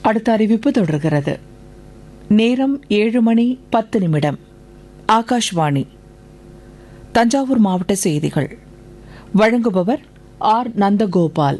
அடுத்த அறிவிப்பு தொடர்கிறது நேரம் ஏழு மணி பத்து நிமிடம் ஆகாஷ்வாணி தஞ்சாவூர் மாவட்ட செய்திகள் வழங்குபவர் ஆர் நந்தகோபால்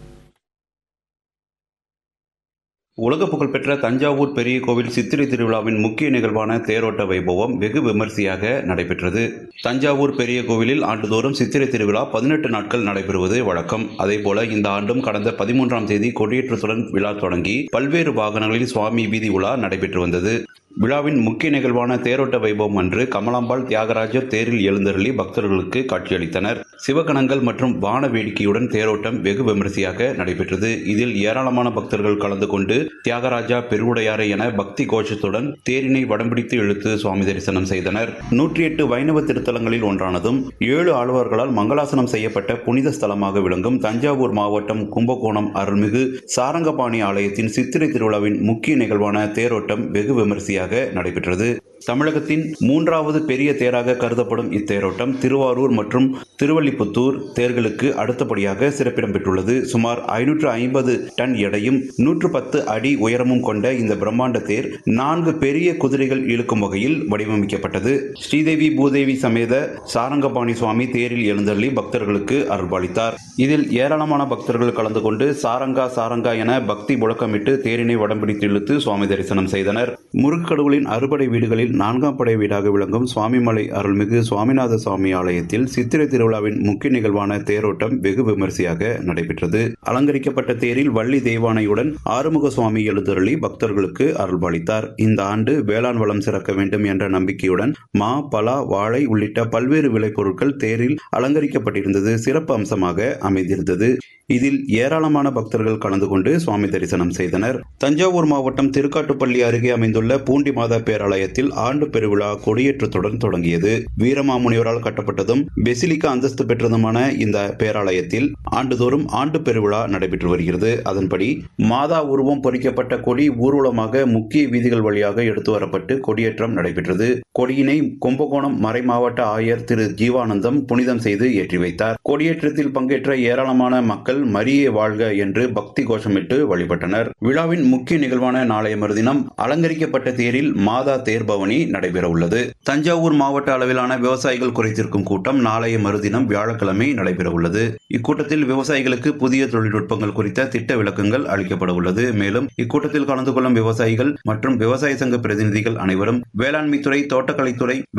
உலக புகழ்பெற்ற தஞ்சாவூர் பெரிய கோவில் சித்திரை திருவிழாவின் முக்கிய நிகழ்வான தேரோட்ட வைபவம் வெகு விமர்சையாக நடைபெற்றது தஞ்சாவூர் பெரிய கோவிலில் ஆண்டுதோறும் சித்திரை திருவிழா பதினெட்டு நாட்கள் நடைபெறுவது வழக்கம் அதேபோல இந்த ஆண்டும் கடந்த பதிமூன்றாம் தேதி கொடியேற்றத்துடன் விழா தொடங்கி பல்வேறு வாகனங்களில் சுவாமி வீதி உலா நடைபெற்று வந்தது விழாவின் முக்கிய நிகழ்வான தேரோட்ட வைபவம் அன்று கமலாம்பாள் தியாகராஜர் தேரில் எழுந்தருளி பக்தர்களுக்கு காட்சியளித்தனர் சிவகணங்கள் மற்றும் வான வேடிக்கையுடன் தேரோட்டம் வெகு விமரிசையாக நடைபெற்றது இதில் ஏராளமான பக்தர்கள் கலந்து கொண்டு தியாகராஜா பெருவுடையாரை என பக்தி கோஷத்துடன் தேரினை வடம்பிடித்து இழுத்து சுவாமி தரிசனம் செய்தனர் நூற்றி எட்டு வைணவ திருத்தலங்களில் ஒன்றானதும் ஏழு ஆழ்வார்களால் மங்களாசனம் செய்யப்பட்ட புனித ஸ்தலமாக விளங்கும் தஞ்சாவூர் மாவட்டம் கும்பகோணம் அருள்மிகு சாரங்கபாணி ஆலயத்தின் சித்திரை திருவிழாவின் முக்கிய நிகழ்வான தேரோட்டம் வெகு விமரிசையாக நடைபெற்றது தமிழகத்தின் மூன்றாவது பெரிய தேராக கருதப்படும் இத்தேரோட்டம் திருவாரூர் மற்றும் திருவள்ளிபுத்தூர் தேர்களுக்கு அடுத்தபடியாக சிறப்பிடம் பெற்றுள்ளது சுமார் ஐநூற்று ஐம்பது டன் எடையும் நூற்று பத்து அடி உயரமும் கொண்ட இந்த பிரம்மாண்ட தேர் நான்கு பெரிய குதிரைகள் இழுக்கும் வகையில் வடிவமைக்கப்பட்டது ஸ்ரீதேவி பூதேவி சமேத சாரங்கபாணி சுவாமி தேரில் எழுந்தள்ளி பக்தர்களுக்கு அருள்பாலித்தார் இதில் ஏராளமான பக்தர்கள் கலந்து கொண்டு சாரங்கா சாரங்கா என பக்தி முழக்கமிட்டு தேரினை வடம்பிடித்து இழுத்து சுவாமி தரிசனம் செய்தனர் முருகக்கடவுளின் அறுபடை வீடுகளில் நான்காம் படை வீடாக விளங்கும் சுவாமிமலை அருள்மிகு சுவாமிநாத சுவாமி ஆலயத்தில் சித்திரை திருவிழாவின் முக்கிய நிகழ்வான தேரோட்டம் வெகு விமரிசையாக நடைபெற்றது அலங்கரிக்கப்பட்ட தேரில் வள்ளி தெய்வானையுடன் ஆறுமுக சுவாமி எழுந்தருளி பக்தர்களுக்கு அருள்பாலித்தார் இந்த ஆண்டு வேளாண் வளம் சிறக்க வேண்டும் என்ற நம்பிக்கையுடன் மா பலா வாழை உள்ளிட்ட பல்வேறு விளைபொருட்கள் தேரில் அலங்கரிக்கப்பட்டிருந்தது சிறப்பு அம்சமாக அமைந்திருந்தது இதில் ஏராளமான பக்தர்கள் கலந்து கொண்டு சுவாமி தரிசனம் செய்தனர் தஞ்சாவூர் மாவட்டம் திருக்காட்டுப்பள்ளி அருகே அமைந்துள்ள பூண்டி மாதா பேராலயத்தில் ஆண்டு பெருவிழா கொடியேற்றத்துடன் தொடங்கியது வீரமாமுனிவரால் கட்டப்பட்டதும் பெசிலிக்கா அந்தஸ்து பெற்றதுமான இந்த பேராலயத்தில் ஆண்டுதோறும் ஆண்டு பெருவிழா நடைபெற்று வருகிறது அதன்படி மாதா உருவம் பொறிக்கப்பட்ட கொடி ஊர்வலமாக முக்கிய வீதிகள் வழியாக எடுத்து வரப்பட்டு கொடியேற்றம் நடைபெற்றது கொடியினை கும்பகோணம் மறை மாவட்ட ஆயர் திரு ஜீவானந்தம் புனிதம் செய்து ஏற்றி வைத்தார் கொடியேற்றத்தில் பங்கேற்ற ஏராளமான மக்கள் மரியே வாழ்க என்று பக்தி கோஷமிட்டு வழிபட்டனர் விழாவின் முக்கிய நிகழ்வான நாளைய மறுதினம் அலங்கரிக்கப்பட்ட தேரில் மாதா தேர்பவனி நடைபெற உள்ளது தஞ்சாவூர் மாவட்ட அளவிலான விவசாயிகள் குறைத்திருக்கும் கூட்டம் நாளைய மறுதினம் வியாழக்கிழமை நடைபெற உள்ளது இக்கூட்டத்தில் விவசாயிகளுக்கு புதிய தொழில்நுட்பங்கள் குறித்த திட்ட விளக்கங்கள் அளிக்கப்பட உள்ளது மேலும் இக்கூட்டத்தில் கலந்து கொள்ளும் விவசாயிகள் மற்றும் விவசாய சங்க பிரதிநிதிகள் அனைவரும் வேளாண்மைத்துறை தோட்டக்கலைத்துறை